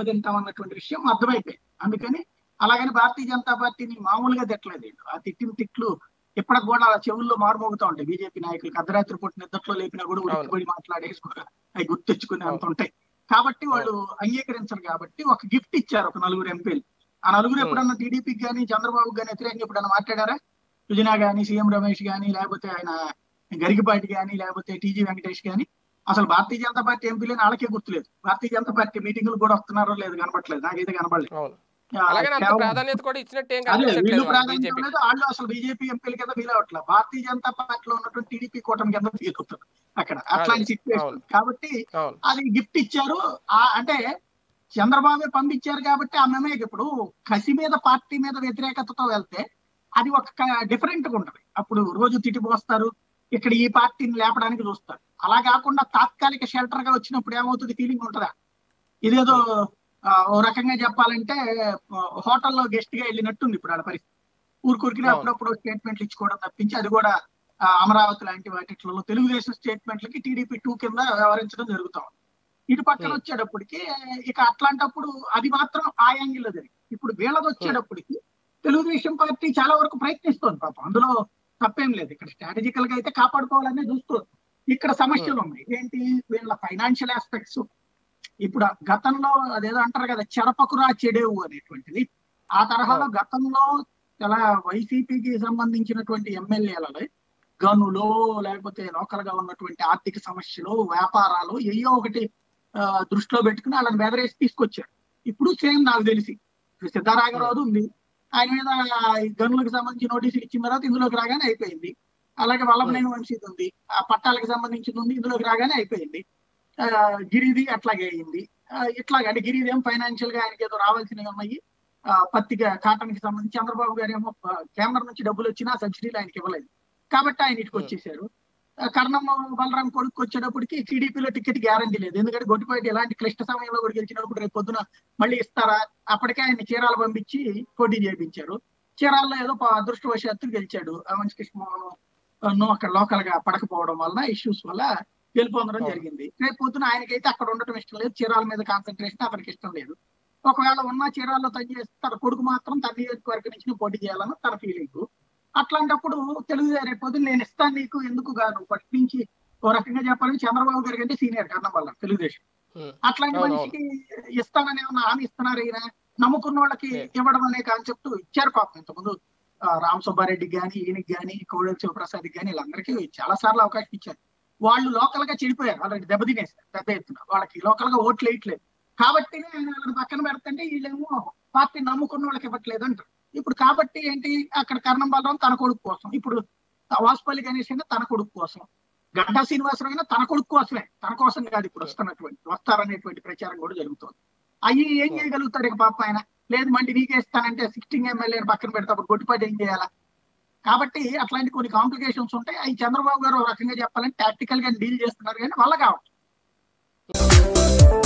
దెబ్బతింటాం అన్నటువంటి విషయం అర్థమైపోయింది అందుకని అలాగని భారతీయ జనతా పార్టీని మామూలుగా తిట్టలేదు వీళ్ళు. ఆ తిట్టిన తిట్లు ఇప్పటికి కూడా అలా చెవుల్లో మారుమోగుతూ ఉంటాయి బీజేపీ నాయకులకు అర్ధరాత్రి పూట నిద్రలో లేపినా కూడా ఉరికిపడి మాట్లాడేసి కూడా అవి గుర్తెచ్చుకునే అంత ఉంటాయి కాబట్టి వాళ్ళు అంగీకరించరు కాబట్టి ఒక గిఫ్ట్ ఇచ్చారు ఒక నలుగురు ఎంపీలు ఆ నలుగురు Hmm. ఎప్పుడన్నా టీడీపీకి కానీ చంద్రబాబు కానీ వ్యతిరేకంగా ఎప్పుడన్నా మాట్లాడారా సుజనా గానీ సీఎం రమేష్ గానీ లేకపోతే ఆయన గరికపాటి గానీ లేకపోతే టీజీ వెంకటేష్ గానీ అసలు భారతీయ జనతా పార్టీ ఎంపీలని వాళ్ళకే గుర్తులేదు భారతీయ జనతా పార్టీ మీటింగ్లు కూడా వస్తున్నారో లేదు కనపట్లేదు నాకైతే కనపడలేదు అవును ఆ, అలాగే అంత కేవలం- ప్రాధాన్యత కూడా ఇచ్చినట్టు ఏం అదే వీళ్ళు కనిపించట్లేదు ప్రాధాన్యత బీజేపీ లేదు వాళ్ళు అసలు బీజేపీ ఎంపీల కింద ఫీల్ అవట్లేదు భారతీయ జనతా పార్టీలో ఉన్నటువంటి టీడీపీ కూటమి కింద ఫీల్ అవుతారు అక్కడ అట్లాంటి సిచ్యువేషన్ అవును. కాబట్టి అవును అది గిఫ్ట్ ఇచ్చారు ఆ అంటే చంద్రబాబు పంపించారు కాబట్టి ఆ మెమేకి ఇప్పుడు కసి మీద పార్టీ మీద వ్యతిరేకతతో వెళ్తే అది ఒక డిఫరెంట్ గా ఉంటది అప్పుడు రోజు తిట్టిపోస్తారు ఇక్కడ ఈ పార్టీని లేపడానికి చూస్తారు అలా కాకుండా తాత్కాలిక షెల్టర్ గా వచ్చినప్పుడు ఏమవుతుంది ఫీలింగ్ ఉంటదా ఇదేదో ఆ, ఓ రకంగా చెప్పాలంటే ఆ, హోటల్లో గెస్ట్ గా వెళ్ళినట్టుంది ఇప్పుడు ఆడ పరిస్థితి ఊరికూరికి అవును. అప్పుడప్పుడు స్టేట్మెంట్లు ఇచ్చుకోవడం తప్పించి అది కూడా ఆ, అమరావతి లాంటి వాటిలో తెలుగుదేశం స్టేట్మెంట్లకి టీడీపీ టూ కింద వ్యవహరించడం జరుగుతా ఉంది ఇటు పక్కన Hmm. వచ్చేటప్పటికి ఇక అట్లాంటప్పుడు అది మాత్రం ఆ యాంగిల్లో జరిగింది ఇప్పుడు వీళ్ళది వచ్చేటప్పటికి తెలుగుదేశం పార్టీ చాలా వరకు ప్రయత్నిస్తోంది పాపం అందులో తప్పేం లేదు ఇక్కడ స్ట్రాటజికల్ గా అయితే కాపాడుకోవాలనే చూస్తుంది ఇక్కడ సమస్యలు ఉన్నాయి ఏంటి వీళ్ళ ఫైనాన్షియల్ ఆస్పెక్ట్స్ ఇప్పుడు ఆ గతంలో అదేదో అంటారు కదా చెరపకురా చెడేవు అనేటువంటిది ఆ తరహాలో గతంలో చాలా వైసీపీకి సంబంధించినటువంటి ఎమ్మెల్యేలలో గనులో లేకపోతే లోకల్ గా ఉన్నటువంటి ఆర్థిక సమస్యలు వ్యాపారాలు ఏయో ఒకటి ఆ, దృష్టిలో పెట్టుకుని వాళ్ళని బెదరేసి తీసుకొచ్చారు ఇప్పుడు సేమ్ నాకు తెలిసి ఇప్పుడు సిద్ధారాఘరావు ఉంది ఆయన మీద ఈ గనులకు సంబంధించి నోటీసులు ఇచ్చిన తర్వాత ఇందులోకి రాగానే అయిపోయింది అలాగే వల్లభనేని వంశీది ఉంది ఆ పట్టాలకు సంబంధించింది ఉంది ఇందులోకి రాగానే అయిపోయింది ఆ, గిరిది అట్లాగే అయింది ఆ, ఇట్లాగే అంటే గిరిది ఏం ఫైనాన్షియల్ గా ఆయనకి ఏదో రావాల్సినవి ఉన్నాయి ఆ, పత్తిగా కాటన్ కి సంబంధించి చంద్రబాబు గారు ఏమో ఆ, కేంద్రం నుంచి డబ్బులు వచ్చినా సబ్సిడీలు ఆయనకి ఇవ్వలేదు కాబట్టి ఆయన ఇటుకు వచ్చేసారు ఆ, కర్ణం బలరాం కొడుకు వచ్చేటప్పటికి టీడీపీలో టికెట్ గ్యారంటీ లేదు ఎందుకంటే గొట్టిపాటి ఎలాంటి క్లిష్ట సమయంలో కూడా గెలిచినప్పుడు రేపు పొద్దున మళ్ళీ ఇస్తారా అప్పటికే ఆయన చీరాలు పంపించి పోటీ చేయించారు చీరాల్లో ఏదో ప- అదృష్టవశాత్తు గెలిచాడు అవంశ్ కృష్ణమోహన్ ను అక్కడ లోకల్ గా పడకపోవడం వల్ల ఇష్యూస్ వల్ల గెలుపొందడం అవును. జరిగింది రేపు పొద్దున ఆయనకైతే అక్కడ ఉండటం ఇష్టం లేదు చీరాల మీద కాన్సన్ట్రేషన్ అతనికి ఇష్టం లేదు ఒకవేళ ఉన్న చీరాల్లో తను చేస్తే తన కొడుకు మాత్రం తన నియోజకవర్గం నుంచి పోటీ చేయాలని తన ఫీలింగ్ అట్లాంటప్పుడు తెలుగు రేపు పొద్దున్న నేను ఇస్తాను నీకు ఎందుకు గాను ఫస్ట్ నుంచి ఓ రకంగా చెప్పాలంటే చంద్రబాబు గారి కంటే సీనియర్ కన్నా వల్ల తెలుగుదేశం Hmm. అట్లాంటి అవును, మనిషికి ఇస్తానని ఏమన్నా హామీ ఇస్తున్నారు ఈయన నమ్ముకున్న వాళ్ళకి Okay. ఇవ్వడం అనే కాన్సెప్ట్ ఇచ్చారు పాపం ఇంతకుముందు ఆ, రామ్ సుబ్బారెడ్డికి కానీ ఈయనకి కానీ కోడెల శివప్రసాద్కి కానీ వీళ్ళందరికీ చాలా సార్లు అవకాశం ఇచ్చారు వాళ్ళు లోకల్ గా చెడిపోయారు ఆల్రెడీ దెబ్బతినేస్తారు పెద్ద ఎత్తున వాళ్ళకి లోకల్ గా ఓట్లు వేయట్లేదు కాబట్టి ఆయన వాళ్ళని పక్కన పెడుతుంటే వీళ్ళేమో పార్టీ నమ్ముకున్న వాళ్ళకి ఇవ్వట్లేదు అంటారు ఇప్పుడు కాబట్టి ఏంటి అక్కడ కర్ణం బలరాం తన కొడుకు కోసం ఇప్పుడు వాసుపల్లి గణేష్ అయినా తన కొడుకు కోసం గడ్డా శ్రీనివాసరావు అయినా తన కొడుకు కోసమే తన కోసం కాదు ఇప్పుడు వస్తున్నటువంటి వస్తారనేటువంటి ప్రచారం కూడా జరుగుతుంది అయ్యి ఏం చేయగలుగుతాడు ఇక పాప ఆయన లేదు మండి నీకే ఇస్తానంటే సిక్స్టీన్ ఎమ్మెల్యే పక్కన పెడతాడు గొట్టిపాటి ఏం చేయాలా కాబట్టి అట్లాంటి కొన్ని కాంప్లికేషన్స్ ఉంటాయి అవి చంద్రబాబు గారు ఒక రకంగా చెప్పాలంటే టాక్టికల్ గా డీల్ చేస్తున్నారు కానీ వల్ల కావచ్చు